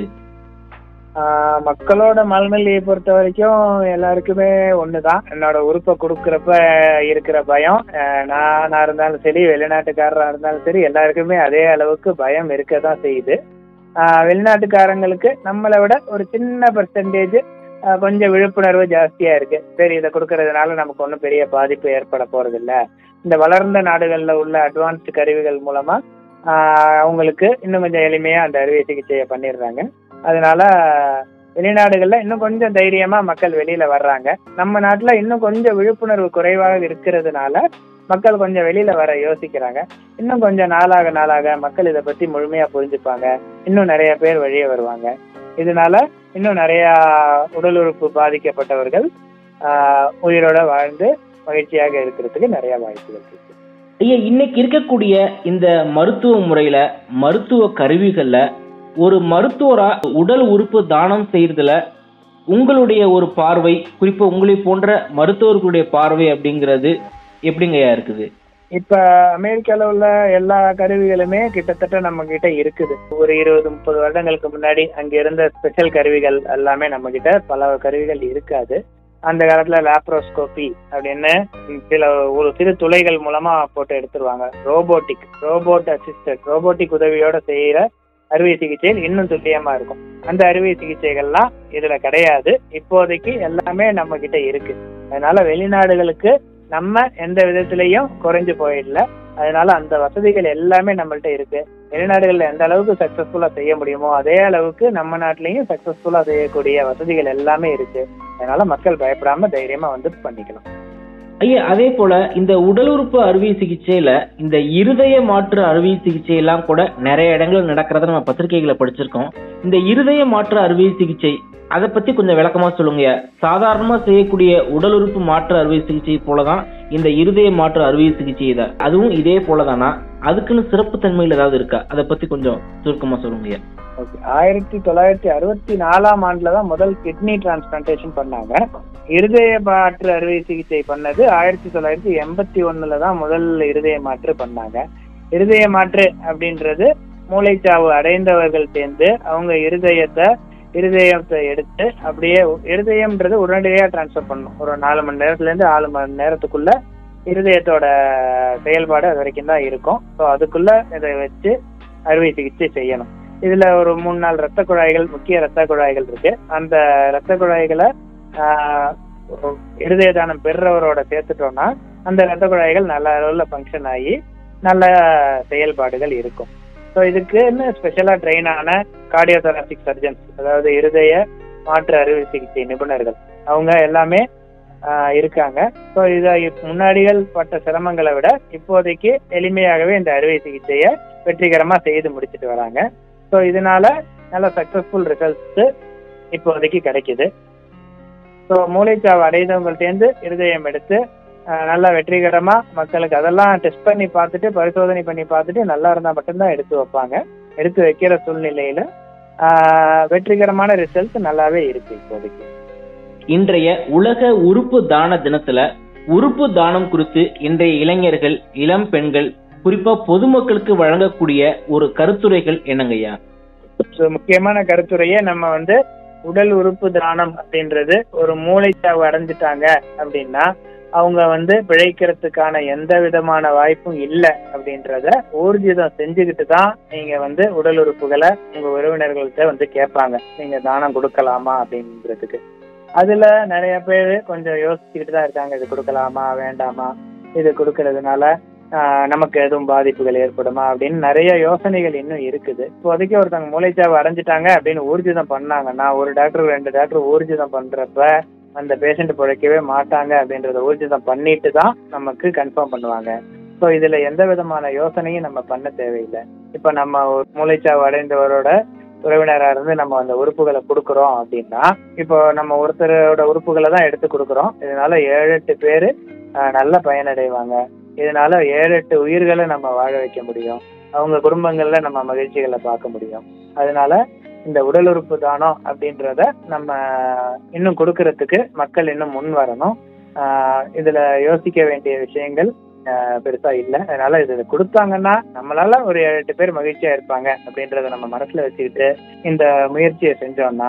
ஆஹ் மக்களோட மனநிலையை பொறுத்த வரைக்கும் எல்லாருக்குமே ஒண்ணுதான் என்னோட உறுப்பை கொடுக்கறப்ப இருக்கிற பயம் ஆஹ் நானா இருந்தாலும் சரி வெளிநாட்டுக்காரரா இருந்தாலும் சரி எல்லாருக்குமே அதே அளவுக்கு பயம் இருக்க தான் செய்யுது ஆஹ் வெளிநாட்டுக்காரங்களுக்கு நம்மளை விட ஒரு சின்ன பர்சன்டேஜ் கொஞ்சம் விழிப்புணர்வு ஜாஸ்தியா இருக்கு சரி இதை கொடுக்கறதுனால நமக்கு ஒன்றும் பெரிய பாதிப்பு ஏற்பட போறது இல்ல இந்த வளர்ந்த நாடுகள்ல உள்ள அட்வான்ஸ்டு கருவிகள் மூலமா ஆஹ் அவங்களுக்கு இன்னும் கொஞ்சம் எளிமையா அந்த அறுவை சிகிச்சையை பண்ணிடுறாங்க அதனால வெளிநாடுகள்ல இன்னும் கொஞ்சம் தைரியமா மக்கள் வெளியில வர்றாங்க நம்ம நாட்டுல இன்னும் கொஞ்சம் விழிப்புணர்வு குறைவாக இருக்கிறதுனால மக்கள் கொஞ்சம் வெளியில வர யோசிக்கிறாங்க இன்னும் கொஞ்சம் நாளாக நாளாக மக்கள் இதை பத்தி முழுமையா புரிஞ்சுப்பாங்க இன்னும் நிறைய பேர் வெளியே வருவாங்க இதனால இன்னும் நிறைய உடல் உறுப்பு பாதிக்கப்பட்டவர்கள் ஆஹ் உயிரோட வாழ்ந்து மகிழ்ச்சியாக இருக்கிறதுக்கு நிறைய வாய்ப்புகள் இருக்கு ஐயா இன்னைக்கு இருக்கக்கூடிய இந்த மருத்துவ முறையில மருத்துவ கருவிகள்ல ஒரு மருத்துவரா உடல் உறுப்பு தானம் செய்யறதுல உங்களுடைய ஒரு பார்வை குறிப்பா உங்களை போன்ற மருத்துவர்களுடைய பார்வை அப்படிங்கிறது எப்படிங்கய்யா இருக்குது இப்ப அமெரிக்கால உள்ள எல்லா கருவிகளுமே கிட்டத்தட்ட நம்ம கிட்ட இருக்குது ஒரு இருபது முப்பது வருடங்களுக்கு முன்னாடி அங்க இருந்த ஸ்பெஷல் கருவிகள் எல்லாமே நம்ம கிட்ட பல கருவிகள் இருக்காது அந்த காலத்துல லாப்ரோஸ்கோபி அப்படின்னு சில ஒரு சிறு துளைகள் மூலமா போட்டு எடுத்துருவாங்க ரோபோட்டிக் ரோபோட் அசிஸ்டட் ரோபோட்டிக் உதவியோட செய்யற அறுவை சிகிச்சையில் இன்னும் துல்லியமா இருக்கும் அந்த அறுவை சிகிச்சைகள்லாம் இதுல கிடையாது இப்போதைக்கு எல்லாமே நம்ம கிட்ட இருக்கு அதனால வெளிநாடுகளுக்கு நம்ம எந்த விதத்திலையும் குறைஞ்சு போயிடல அதனால அந்த வசதிகள் எல்லாமே நம்மள்ட்ட இருக்கு வெளிநாடுகள்ல எந்த அளவுக்கு சக்சஸ்ஃபுல்லா செய்ய முடியுமோ அதே அளவுக்கு நம்ம நாட்டிலையும் சக்சஸ்ஃபுல்லா செய்யக்கூடிய வசதிகள் எல்லாமே இருக்கு அதனால மக்கள் பயப்படாம தைரியமா வந்து பண்ணிக்கலாம் ஐயா அதே போல இந்த உடல் உறுப்பு அறுவை சிகிச்சையில இந்த இருதய மாற்று அறுவை சிகிச்சை எல்லாம் கூட நிறைய இடங்கள் நடக்கிறத நம்ம பத்திரிகைகளை படிச்சிருக்கோம் இந்த இருதய மாற்று அறுவை சிகிச்சை அதை பத்தி கொஞ்சம் விளக்கமா சொல்லுங்க சாதாரணமா செய்யக்கூடிய உடல் உறுப்பு மாற்று அறுவை சிகிச்சை போலதான் இந்த இருதய மாற்று அறுவை சிகிச்சை இதை அதுவும் இதே போலதானா அதுக்குன்னு சிறப்பு தன்மைகள் ஏதாவது இருக்கா அதை பத்தி கொஞ்சம் சுருக்கமா சொல்லுங்க ஓகே ஆயிரத்தி தொள்ளாயிரத்தி அறுபத்தி நாலாம் ஆண்டுல தான் முதல் கிட்னி டிரான்ஸ்பிளான்டேஷன் பண்ணாங்க இருதய மாற்று அறுவை சிகிச்சை பண்ணது ஆயிரத்தி தொள்ளாயிரத்தி எண்பத்தி ஒண்ணுல தான் முதல் இருதய மாற்று பண்ணாங்க இருதய மாற்று அப்படின்றது மூளைச்சாவு அடைந்தவர்கள் சேர்ந்து அவங்க இருதயத்தை இருதயத்தை எடுத்து அப்படியே இருதயம்ன்றது உடனடியாக டிரான்ஸ்ஃபர் பண்ணணும் ஒரு நாலு மணி நேரத்துல இருந்து ஆறு மணி நேரத்துக்குள்ள இருதயத்தோட செயல்பாடு அது வரைக்கும் தான் இருக்கும் ஸோ அதுக்குள்ள இதை வச்சு அறுவை சிகிச்சை செய்யணும் இதுல ஒரு மூணு நாலு ரத்த குழாய்கள் முக்கிய ரத்த குழாய்கள் இருக்கு அந்த ரத்த குழாய்களை ஆஹ், இருதய தானம் பெறுறவரோட சேர்த்துட்டோம்னா அந்த ரத்த குழாய்கள் நல்ல அளவில் ஃபங்க்ஷன் ஆகி நல்ல செயல்பாடுகள் இருக்கும் ஸோ இதுக்குன்னு ஸ்பெஷலா ட்ரெயின் ஆன கார்டியோதராசிக் சர்ஜன்ஸ் அதாவது இருதய மாற்று அறுவை சிகிச்சை நிபுணர்கள் அவங்க எல்லாமே ஆஹ், இருக்காங்க ஸோ இதை இப்- முன்னாடிகள் பட்ட சிரமங்களை விட இப்போதைக்கு எளிமையாகவே இந்த அறுவை சிகிச்சையை வெற்றிகரமா செய்து முடிச்சிட்டு வராங்க ஸோ இதனால நல்ல சக்சஸ்ஃபுல் ரிசல்ட்ஸ் இப்போதைக்கு கிடைக்குது ஸோ மூளைச்சாவு அடைந்தவங்கள்ட்டேருந்து இருதயம் எடுத்து ஆஹ், நல்லா வெற்றிகரமா மக்களுக்கு அதெல்லாம் டெஸ்ட் பண்ணி பார்த்துட்டு பரிசோதனை பண்ணி பார்த்துட்டு நல்லா இருந்தால் மட்டும்தான் எடுத்து வைப்பாங்க எடுத்து வைக்கிற சூழ்நிலையில ஆஹ், வெற்றிகரமான ரிசல்ட் நல்லாவே இருக்கு இப்போதைக்கு இன்றைய உலக உறுப்பு தான தினத்துல உறுப்பு தானம் குறித்து இன்றைய இளைஞர்கள் இளம் பெண்கள் குறிப்பா பொதுமக்களுக்கு வழங்கக்கூடிய ஒரு கருத்துரைகள் என்னங்கய்யா ஸோ முக்கியமான கருத்துரையை நம்ம வந்து உடல் உறுப்பு தானம் அப்படின்றது ஒரு மூளைச்சாவு அடைஞ்சிட்டாங்க அப்படின்னா அவங்க வந்து பிழைக்கிறதுக்கான எந்த விதமான வாய்ப்பும் இல்லை அப்படின்றத ஊர்ஜிதம் செஞ்சுக்கிட்டு தான் நீங்க வந்து உடல் உறுப்புகளை உங்க உறவினர்கள்ட்ட வந்து கேட்பாங்க நீங்க தானம் கொடுக்கலாமா அப்படின்றதுக்கு அதுல நிறைய பேர் கொஞ்சம் யோசிச்சுக்கிட்டு தான் இருக்காங்க இது கொடுக்கலாமா வேண்டாமா இது கொடுக்கறதுனால ஆஹ், நமக்கு எதுவும் பாதிப்புகள் ஏற்படுமா அப்படின்னு நிறைய யோசனைகள் இன்னும் இருக்குது இப்போதைக்கு ஒருத்தவங்க மூளைச்சாவு அடைஞ்சிட்டாங்க அப்படின்னு ஊர்ஜிதம் பண்ணாங்கன்னா ஒரு டாக்டர் ரெண்டு டாக்டர் ஊர்ஜிதம் பண்றப்ப அந்த பேஷண்ட் பிழைக்கவே மாட்டாங்க அப்படின்றத ஊர்ஜிதம் பண்ணிட்டு தான் நமக்கு கன்ஃபார்ம் பண்ணுவாங்க ஸோ இதுல எந்த விதமான யோசனையும் நம்ம பண்ண தேவையில்லை இப்போ நம்ம ஒரு மூளைச்சாவு அடைந்தவரோட உறவினரா இருந்து நம்ம அந்த உறுப்புகளை கொடுக்குறோம் அப்படின்னா இப்போ நம்ம ஒருத்தரோட உறுப்புகளை தான் எடுத்து கொடுக்குறோம் இதனால ஏழு எட்டு பேர் நல்ல பயனடைவாங்க இதனால ஏழு எட்டு உயிர்களை நம்ம வாழ வைக்க முடியும் அவங்க குடும்பங்கள்ல நம்ம மகிழ்ச்சிகளை பார்க்க முடியும் அதனால இந்த உடல் உறுப்பு தானம் அப்படின்றத நம்ம இன்னும் கொடுக்கறதுக்கு மக்கள் இன்னும் முன் வரணும் ஆஹ் இதுல யோசிக்க வேண்டிய விஷயங்கள் ஆஹ் பெருசா இல்லை அதனால இது கொடுத்தாங்கன்னா நம்மளால ஒரு ஏழு எட்டு பேர் மகிழ்ச்சியா இருப்பாங்க அப்படின்றத நம்ம மனசுல வச்சுக்கிட்டு இந்த முயற்சியை செஞ்சோம்னா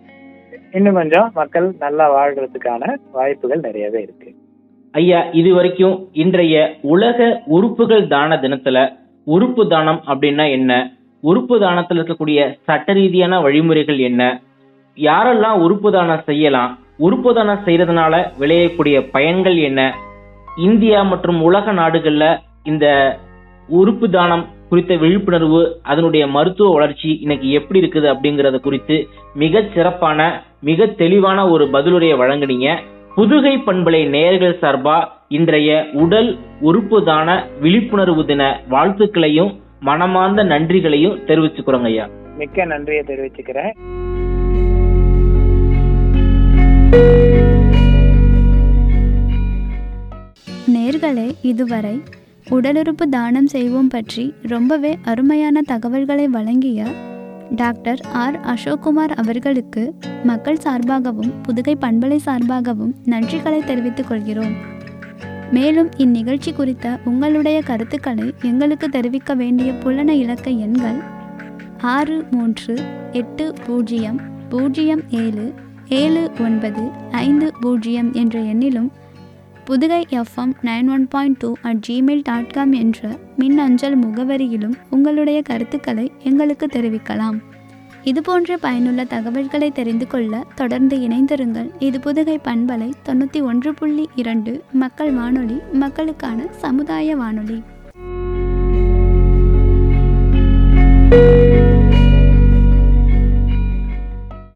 இன்னும் கொஞ்சம் மக்கள் நல்லா வாழ்றதுக்கான வாய்ப்புகள் நிறையவே இருக்கு ஐயா இது வரைக்கும் இன்றைய உலக உறுப்புகள் தான தினத்துல உறுப்பு தானம் அப்படின்னா என்ன உறுப்பு தானத்துல இருக்கக்கூடிய சட்ட ரீதியான வழிமுறைகள் என்ன யாரெல்லாம் உறுப்பு தானம் செய்யலாம் உறுப்பு தானம் செய்யறதுனால விளையக்கூடிய பயன்கள் என்ன இந்தியா மற்றும் உலக நாடுகள்ல இந்த உறுப்பு தானம் குறித்த விழிப்புணர்வு அதனுடைய மருத்துவ வளர்ச்சி இன்னைக்கு எப்படி இருக்குது அப்படிங்கறத குறித்து மிக சிறப்பான மிக தெளிவான ஒரு பதிலுரையை வழங்குனீங்க புதுகை பண்பலை நேயர்கள் சார்பா இன்றைய உடல் உறுப்பு தான விழிப்புணர்வு தின வாழ்த்துக்களையும் மனமார்ந்த நன்றிகளையும் தெரிவிச்சுக்கிறோங்க ஐயா மிக்க நன்றியை தெரிவிச்சுக்கிறேன் நேர்களே இதுவரை உடலுறுப்பு தானம் செய்வோம் பற்றி ரொம்பவே அருமையான தகவல்களை வழங்கிய டாக்டர் ஆர் அசோக்குமார் அவர்களுக்கு மக்கள் சார்பாகவும் புதுகை பண்பலை சார்பாகவும் நன்றிகளை தெரிவித்துக் கொள்கிறோம் மேலும் இந்நிகழ்ச்சி குறித்த உங்களுடைய கருத்துக்களை எங்களுக்கு தெரிவிக்க வேண்டிய புலன இலக்க எண்கள் ஆறு மூன்று எட்டு பூஜ்ஜியம் பூஜ்ஜியம் ஏழு ஏழு ஒன்பது ஐந்து பூஜ்ஜியம் என்ற எண்ணிலும் Pudugai FM nine one point two at Gmail dot com என்ற மின் அஞ்சல் முகவரியிலும் உங்களுடைய கருத்துக்களை எங்களுக்கு தெரிவிக்கலாம் இதுபோன்ற பயனுள்ள தகவல்களை தெரிந்து கொள்ள தொடர்ந்து இணைந்திருங்கள் இது புதுகை பண்பலை தொண்ணூற்றி ஒன்று புள்ளி இரண்டு மக்கள் வானொலி மக்களுக்கான சமுதாய வானொலி